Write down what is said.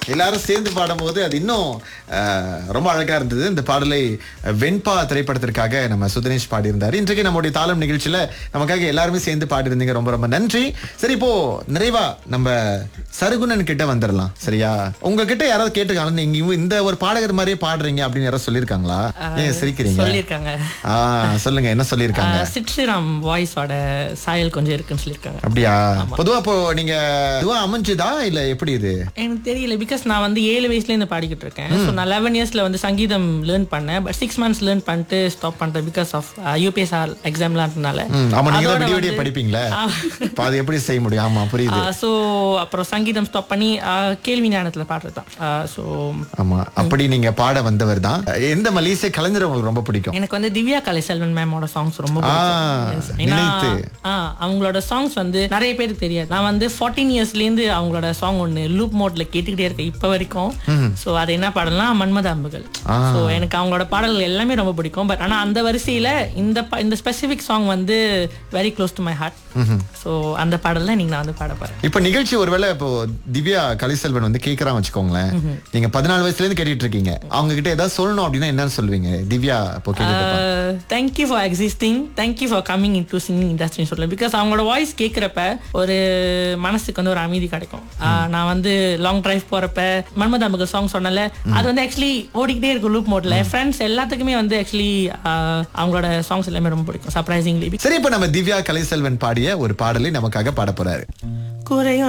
எல்லாரும் சேர்ந்து பாடும்போது அது இன்னும் அஹ், ரொம்ப அழகா இருந்தது இந்த பாடலை அஹ், வெண்பா திரைப்படத்திற்காக நம்ம சுதனேஷ் பாடியிருந்தாரு இன்றைக்கு நம்முடைய தாளம் நிகழ்ச்சியில நமக்காக எல்லாருமே சேர்ந்து பாடியிருந்தீங்க ரொம்ப ரொம்ப நன்றி சரி இப்போ நிறைவா நம்ம சருகுணன் கிட்ட வந்துடலாம் சரியா உங்ககிட்ட யாராவது கேட்டிருக்காங்க நீங்க இவ- இந்த ஒரு பாடகர் மாதிரியே பாடுறீங்க அப்படின்னு யாராவது சொல்லியிருக்காங்களா ஏன் சிரிக்கிறீங்க சொல்லியிருக்காங்க ஆ சொல்லுங்க என்ன சொல்லியிருக்காங்க ஆஹ் சிட்ஸ்ரீராம் வாய்ஸோட சாயல் கொஞ்சம் இருக்குன்னு சொல்லியிருக்காங்க அப்படியா பொதுவா இப்போ நீங்க இதுவா அமைஞ்சுதா இல்ல எப்படி இது எனக்கு தெரியல பிகாஸ் நான் வந்து ஏழு வயசுல இருந்து பாடிக்கிட்டு இருக்கேன் ஸோ நான் லெவன் இயர்ஸ்ல வந்து சங்கீதம் லேர்ன் பண்ணேன் பட் சிக்ஸ் மந்த்ஸ் லேர்ன் பண்ணிட்டு ஸ்டாப் பண்ணிட்டேன் பிகாஸ் ஆஃப் யூபிஎஸ்ஆர் எக்ஸாம்லாம்னால ம், ஆமா நீங்க தான் விடிய விடிய படிப்பீங்களே இப்ப அது எப்படி செய்ய முடியும் ஆமா புரியுது ஸோ அப்புறம் சங்கீதம் ஸ்டாப் பண்ணி ஆஹ் கேள்வி ஞானத்துல பாடுறது தான் ஸோ ஆமா அப்படி நீங்க பாட வந்தவர் தான் எந்த மலேசிய கலைஞர் உங்களுக்கு ரொம்ப பிடிக்கும் எனக்கு வந்து திவ்யா கலை செல்வன் மேமோட சாங்ஸ் ரொம்ப ஆ, பிடிக்கும் Yes. ஏன்னா நினைத்து. ஆ, அவங்களோட சாங்ஸ் வந்து நிறைய பேருக்கு தெரியாது நான் வந்து ஃபார்ட்டீன் இயர்ஸ்ல இருந்து அவங்களோட சாங் ஒன்னு லூப் மோட்ல கேட்டுக்கிட்டே இருக்கேன் இப்ப வரைக்கும் சோ அது என்ன பாடலாம் மன்மத அம்புகள் சோ எனக்கு அவங்களோட பாடல்கள் எல்லாமே ரொம்ப பிடிக்கும் பட் ஆனா அந்த வரிசையில இந்த ப- இந்த ஸ்பெசிபிக் சாங் வந்து very close to my heart so அந்த பாடல் தான் நீங்க நான் வந்து பாட போறேன் இப்ப நிகழ்ச்சி ஒருவேளை இப்போ திவ்யா கலைசெல்வன் வந்து கேக்குறான் வச்சுக்கோங்களேன் நீங்க பதினாலு வயசுல இருந்து கேட்டுட்டு இருக்கீங்க அவங்க கிட்ட ஏதாவது சொல்லணும் அப்படின்னா என்னன்னு சொல்லுவீங்க திவ்யா இப்போ கேட்டுட்டு thank you for existing thank you for coming into singing இண்டஸ்ட்ரின்னு சொல்லலாம் பிகாஸ் அவங்களோட வாய்ஸ் கேட்குறப்ப ஒரு மனசுக்கு வந்து ஒரு அமைதி கிடைக்கும் ஆஹ் நான் வந்து லாங் டிரைவ் போறப்ப மன்மத அம்புகள் சாங் சொன்னல அது வந்து ஆக்சுவலி ஓடிக்கிட்டே இருக்கும் லூப் மோட்ல ஃப்ரெண்ட்ஸ் எல்லாத்துக்குமே வந்து ஆக்சுவலி அவங்களோட சாங்ஸ் எல்லாமே ரொம்ப பிடிக்கும் சர்ப்ரைசிங்லி சரி இப்ப நம்ம திவ்யா கலைசெல்வன் பாடிய ஒரு பாடலை நமக்காக பாட போறாரு குறையும்